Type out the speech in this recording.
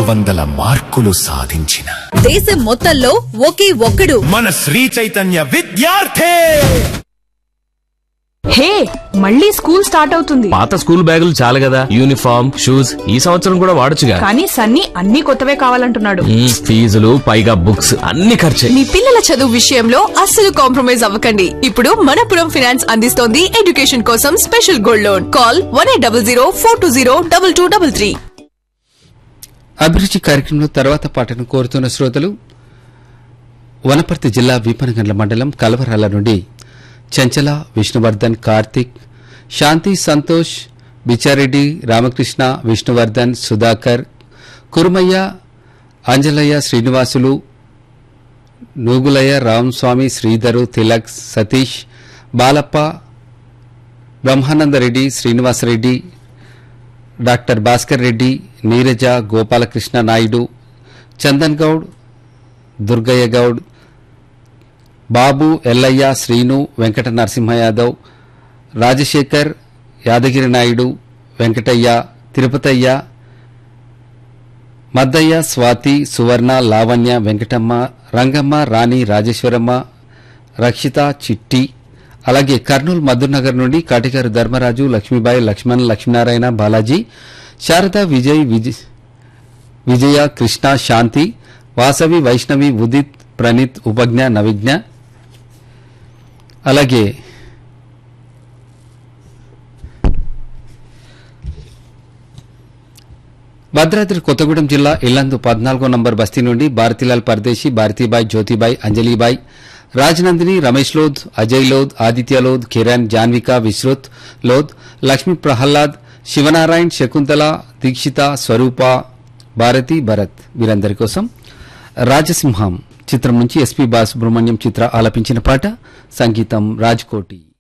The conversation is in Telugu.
వందల మార్కులు సాధించిన దేశం మొత్తంలో ఒకే ఒక్కడు మన శ్రీ చైతన్య విద్యార్థి హే మళ్ళీ స్కూల్ స్టార్ట్ అవుతుంది పాత స్కూల్ బ్యాగులు చాలు కదా యూనిఫామ్ షూస్ ఈ సంవత్సరం కూడా వాడొచ్చుగా కానీ సన్నీ అన్ని కొత్తవే కావాలంటున్నాడు మ్మ్, ఫీజులు పైగా బుక్స్ అన్ని ఖర్చే మీ పిల్లల చదువు విషయంలో అస్సలు కాంప్రమైజ్ అవ్వకండి ఇప్పుడు మనపురం ఫైనాన్స్ అందిస్తోంది ఎడ్యుకేషన్ కోసం special gold loan call one eight double zero four two zero double two double three అభిరుచి కార్యక్రమంలో తర్వాత పాటను కోరుతున్న శ్రోతలు వనపర్తి జిల్లా వీపనగండ్ల మండలం కలవరాల నుండి చంచల విష్ణువర్ధన్ కార్తిక్ శాంతి సంతోష్ బిచారెడ్డి రామకృష్ణ విష్ణువర్ధన్ సుధాకర్ కురుమయ్య అంజలయ్య శ్రీనివాసులు నూగులయ్య రామస్వామి శ్రీధరు తిలక్ సతీష్ బాలప్ప బ్రహ్మానందరెడ్డి శ్రీనివాసరెడ్డి డాక్టర్ భాస్కర్ రెడ్డి నీరజ గోపాలకృష్ణ నాయుడు చందన్ గౌడ్ దుర్గయ్య గౌడ్ బాబు ఎల్లయ్య శ్రీను వెంకట నరసింహ యాదవ్ రాజశేఖర్ యాదగిరి నాయుడు వెంకటయ్య తిరుపతయ్య మద్దయ్య స్వాతి సువర్ణ లావణ్య వెంకటమ్మ రంగమ్మ రాణి రాజేశ్వరమ్మ రక్షిత చిట్టి అలాగే కర్నూలు మధునగర్ నుండి కాటిగారు ధర్మరాజు లక్ష్మీబాయి లక్ష్మణ్ లక్ష్మీనారాయణ బాలాజీ శారద విజయ్ విజయ్ విజయ కృష్ణ శాంతి వాసవి వైష్ణవి ఉదిత్ ప్రణీత్ ఉపజ్ఞ నవిజ్ఞ అలాగే భద్రాద్రి కొత్తగూడెం జిల్లా ఇల్లందు పద్నాలుగో నంబర్ బస్తీ నుండి భారతీలాల్ పర్దేశి భారతీబాయ్ జ్యోతిబాయ్ అంజలీబాయ్ రాజనందిని రమేష్ లోద్ అజయ్ లోద్ ఆదిత్య లోద్ కిరణ్ జాన్విక విశ్రుత్ లోద్ లక్ష్మీ ప్రహ్లాద్ శివనారాయణ్ శకుంతల దీక్షిత స్వరూప భారతి భరత్ వీరందరి కోసం రాజసింహం చిత్రం నుంచి ఎస్పీ బాలసుబ్రహ్మణ్యం చిత్ర ఆలపించిన పాట సంగీతం రాజ్కోటి